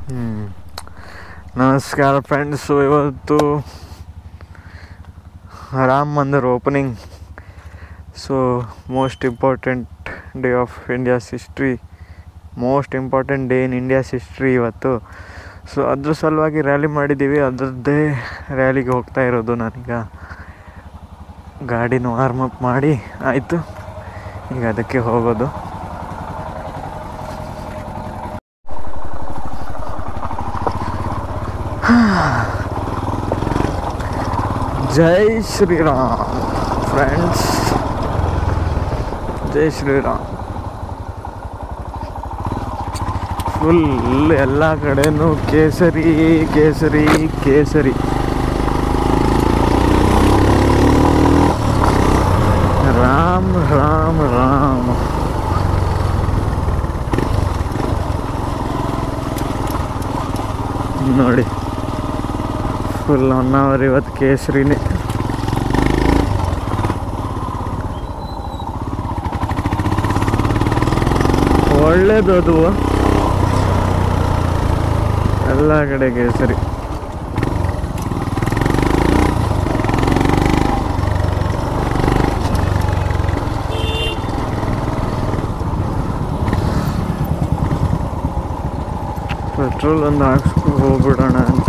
ಹ್ಮ್. ನಮಸ್ಕಾರ ಫ್ರೆಂಡ್ಸು ಇವತ್ತು Ram Mandir opening so most important day of India's history most important day in India's history ಇವತ್ತು so ಅದ್ರ ಸಲುವಾಗಿ rally ಮಾಡಿದ್ದೀವಿ ಅದರದ್ದೇ ರ್ಯಾಲಿಗೆ ಹೋಗ್ತಾ ಇರೋದು ನಾನೀಗ ಗಾಡಿನ ವಾರ್ಮ್ ಅಪ್ ಮಾಡಿ ಆಯಿತು ಈಗ ಅದಕ್ಕೆ ಹೋಗೋದು ಜೈ ಶ್ರೀರಾಮ್ ಫ್ರೆಂಡ್ಸ್ ಜೈ ಶ್ರೀರಾಮ್ ಫುಲ್ ಎಲ್ಲ ಕಡೆನೂ ಕೇಸರಿ ಕೇಸರಿ ಕೇಸರಿ ರಾಮ್ ರಾಮ್ ರಾಮ್ ನೋಡಿ ಫುಲ್ ಒನ್ ಅವರ್ ಇವತ್ತು ಕೇಸರಿನೇ ಒಳ್ಳೇದು ಅದು ಎಲ್ಲ ಕಡೆ ಕೇಸರಿ ಪೆಟ್ರೋಲ್ ಒಂದು ಹಾಕ್ಸ್ಕೊಂಡು ಹೋಗ್ಬಿಡೋಣ ಅಂತ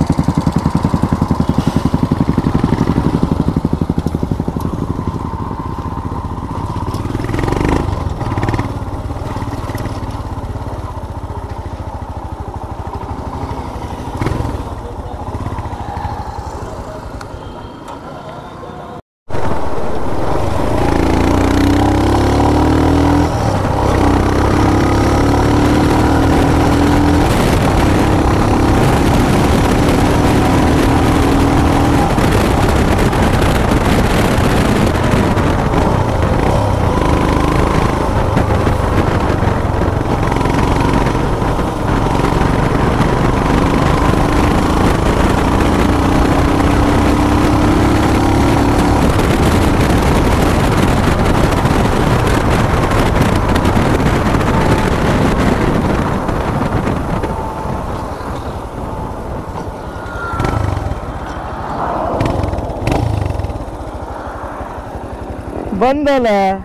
ಬಂದಲ್ಲ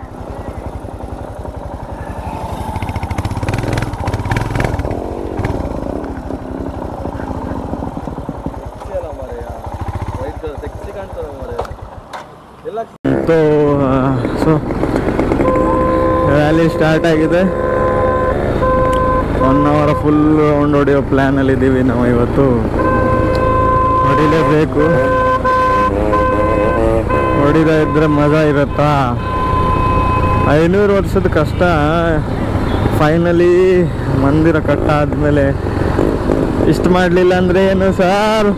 ಸೊ ರ್ಯಾಲಿ ಸ್ಟಾರ್ಟ್ ಆಗಿದೆ ಒನ್ ಅವರ್ ಫುಲ್ ರೌಂಡ್ ಹೊಡೆಯೋ ಪ್ಲ್ಯಾನಲ್ಲಿ ಇದ್ದೀವಿ ನಾವು ಇವತ್ತು ಹೊಡಿಲೇಬೇಕು ಹೊಡಿದ ಇದ್ರೆ ಮಜಾ ಇರುತ್ತಾ ಐನೂರು ವರ್ಷದ ಕಷ್ಟ ಫೈನಲಿ ಮಂದಿರ ಕಟ್ಟಾದ್ಮೇಲೆ ಇಷ್ಟು ಮಾಡಲಿಲ್ಲ ಅಂದರೆ ಏನು sir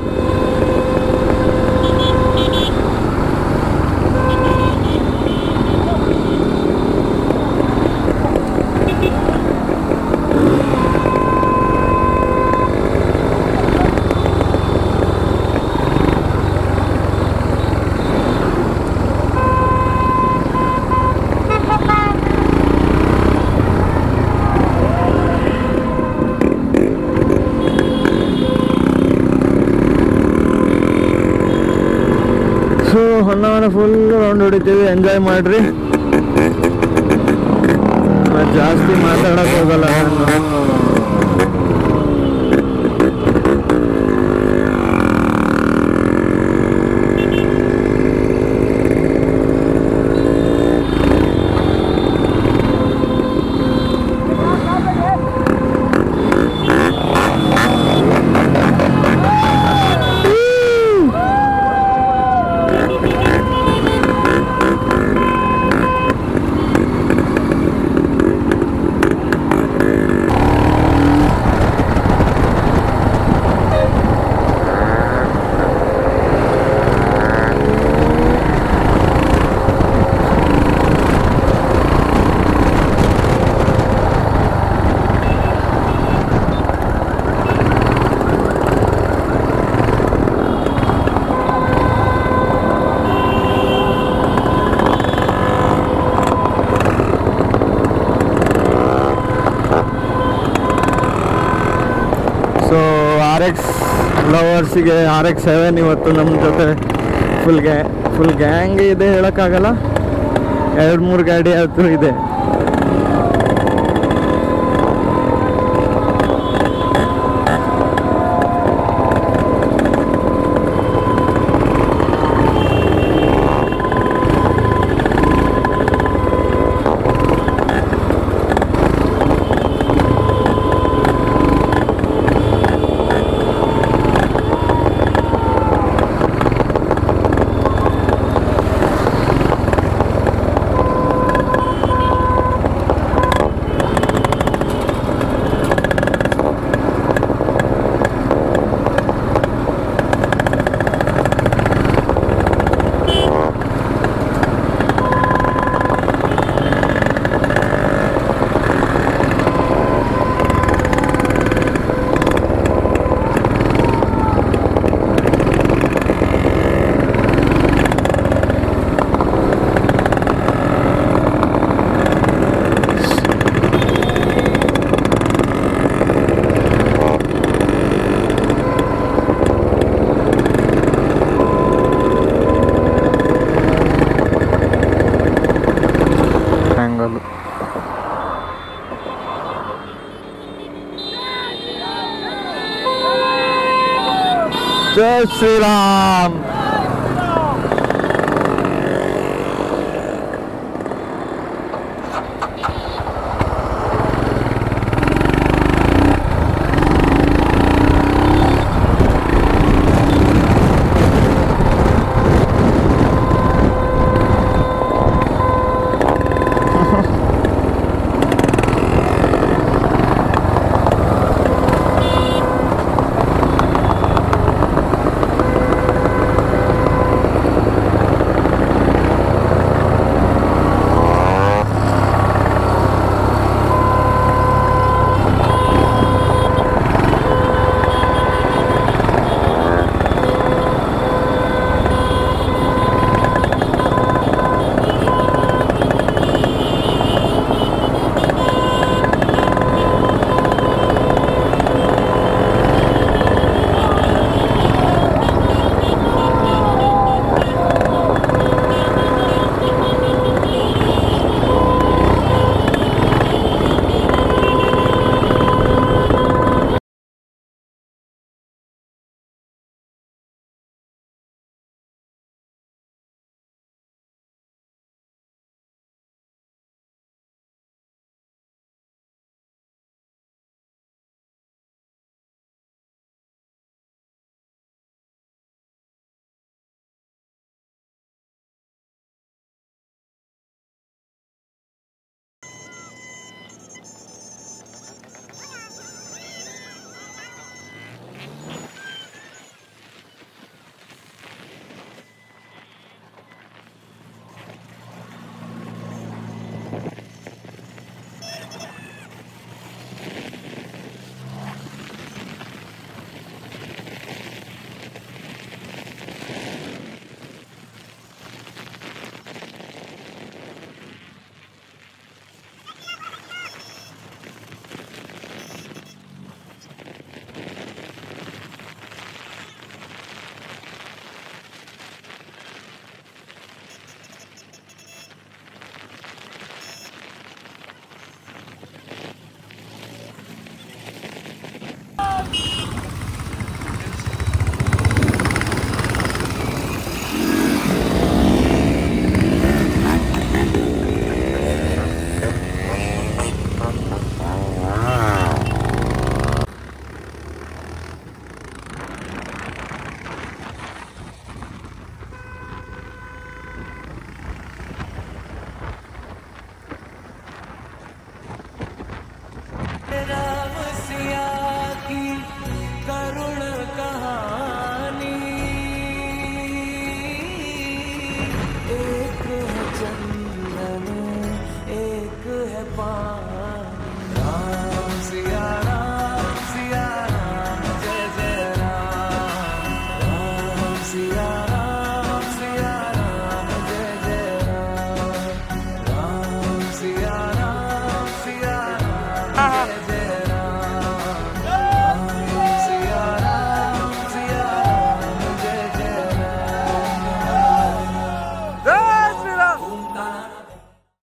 so Honnavar full round ಹೊಡಿತೀವಿ ಎಂಜಾಯ್ ಮಾಡ್ರಿ ನಾನ್ ಜಾಸ್ತಿ ಮಾತಾಡಕ್ ಹೋಗಲ್ಲ ನಾನು ಸೊ ಆರ್ ಎಕ್ಸ್ ಲವರ್ಸಿಗೆ ಆರ್ ಎಕ್ಸ್ ಸೆವೆನ್ ಇವತ್ತು ನಮ್ಮ ಜೊತೆ ಫುಲ್ ಗ್ಯಾ ಫುಲ್ ಗ್ಯಾಂಗ್ ಇದೆ ಹೇಳೋಕ್ಕಾಗಲ್ಲ ಎರಡು ಮೂರು ಗಾಡಿ ಆದರೂ ಇದೆ ಆ್ಯಂಗಲು ಜೈ ಶ್ರೀರಾಮ್